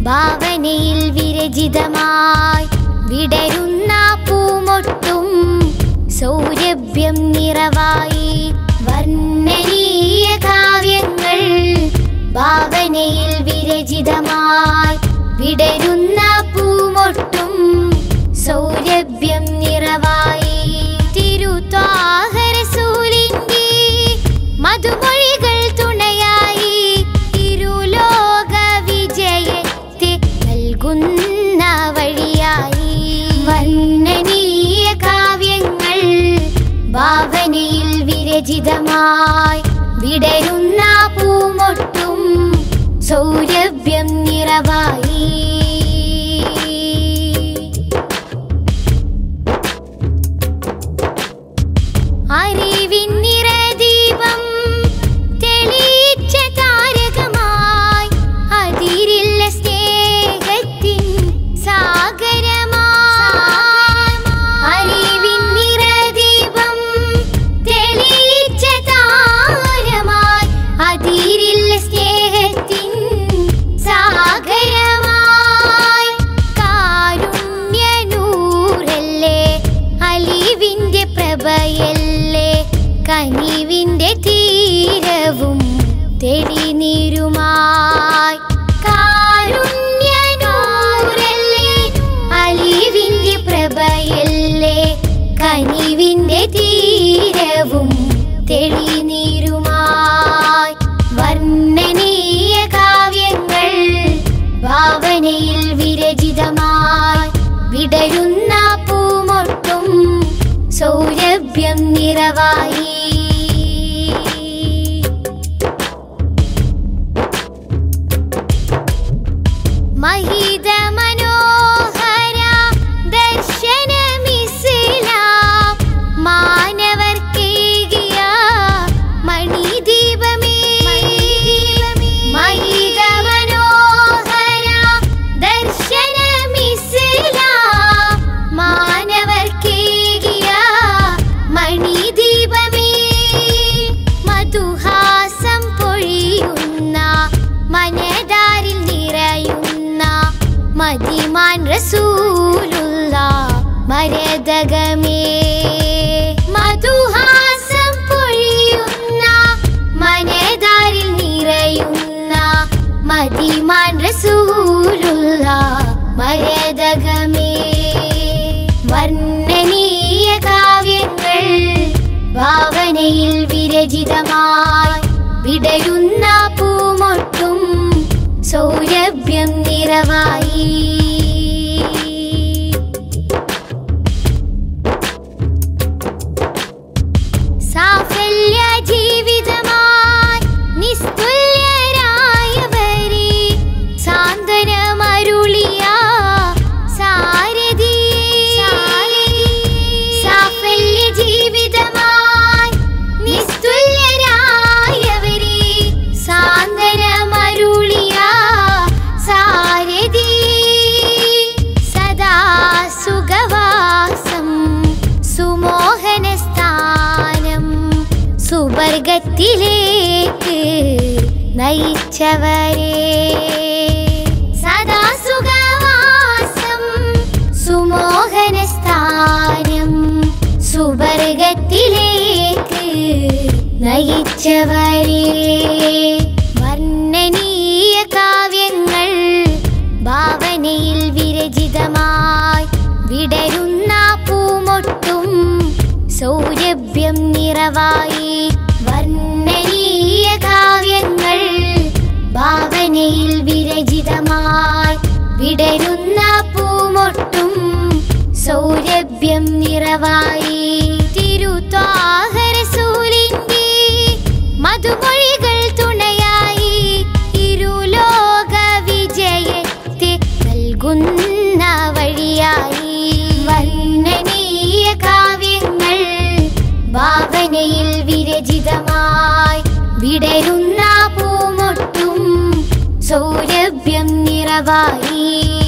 ഭാവനയിൽ വിരചിതമായി വിടരുന്ന പൂമൊട്ടും സൗരഭ്യം നിറവായി വർണ്ണനീയ കാവ്യങ്ങൾ ഭാവനയിൽ വിരചിതമായി വിടരുന്ന പൂമൊട്ടും സൗരഭ്യം നിറവായി തിരുത്വാഹരസൂലിന്റെ മധുമൊഴികൾ തുണയായി ഇരുലോക വിജയത്തെ നൽകുന്ന വഴിയായി വർണ്ണനീയ കാവ്യങ്ങൾ ഭാവനയിൽ വിരചിതമായി വിടരുന്ന പൂമൊട്ടും സൗരഭ്യം നിറവായി അറിവിൻ നിറദീപം തെളിയിച്ച താരകമായി അതിരില്ല സ്നേഹത്തിൻ സാഗരമായി അറിവിൻ നിറദീപം തെളിയിച്ച താരമായി അതിരില്ല സ്നേഹത്തിൻ സാഗരമായി കാരുണ്യനൂറല്ലേ അലിവിന്റെ പ്രഭയല്ലേ കനിവിന്റെ തീരവും തെളിനീരുമായി കാരുണ്യനൂറല്ലേ അലിവിന്റെ പ്രഭയല്ലേ കനിവിന്റെ തീരവും തെളിനീരുമായി വർണ്ണനീയ കാവ്യങ്ങൾ ഭാവനയിൽ വിരചിതമായി വിടരുന്ന പൂമൊട്ടും സൗരഭ്യം നിറവായി മഹിത മനോഹര ദർശനമിസ്ലാം മാനവർക്കേകിയ മണിദീപമേ മഹിത മനോഹര ദർശനമിസ്ലാം മാനവർക്കേകിയ മണിദീപമേ മധുഹാസം പൊഴിയുന്ന മനതാരിൽ നിറയുന്ന മതിമാൻ റസൂലുള്ള മരതകമേ മധുഹാസം പൊഴിയുന്ന മനതാരിൽ നിറയുന്ന മതിമാൻ റസൂലുള്ള മരതകമേ വർണ്ണനീയ കാവ്യങ്ങൾ ഭാവനയിൽ വിരചിതമായി വിടരുന്ന പൂമൊട്ടും സൗരഭ്യം നിറവായി സാഫല്യ ജീവിതമായി നിസ്തുല്യരായവരെ സാന്ത്വനമരുളിയ സാരഥി സാഫല്യ ജീവിതമായി നിസ്തുല്യരായവരെ സാന്ത്വനമരുളിയ സാരഥി സദാ സുഖവാസം സുമോഹന സ്ഥാനം സുവർഗത്തിലേക്ക് നയിച്ചവരെ സദാ സുഖവാസം സുമോഹന സ്ഥാനം സുവർഗത്തിലേക്ക് നയിച്ചവരെ വർണ്ണനീയ കാവ്യങ്ങൾ ഭാവനയിൽ വിരചിതമായി വിടരുന്ന പൂമൊട്ടും സൗരഭ്യം നിറവായി വർണ്ണനീയ കാവ്യങ്ങൾ ഭാവനയിൽ വിരചിതമായി വിടരുന്ന പൂമൊട്ടും സൗരഭ്യം നിറവായി തിരുത്വാഹരസൂലിന്റെ മധുമൊഴികൾ തുണയായി ഇരുലോക വിജയത്തെ നൽകുന്ന വഴിയായി വർണ്ണനീയ കാവ്യങ്ങൾ ഭാവനയിൽ വിരചിതമായി വിടരുന്ന പൂമൊട്ടും സൗരഭ്യം നിറവായി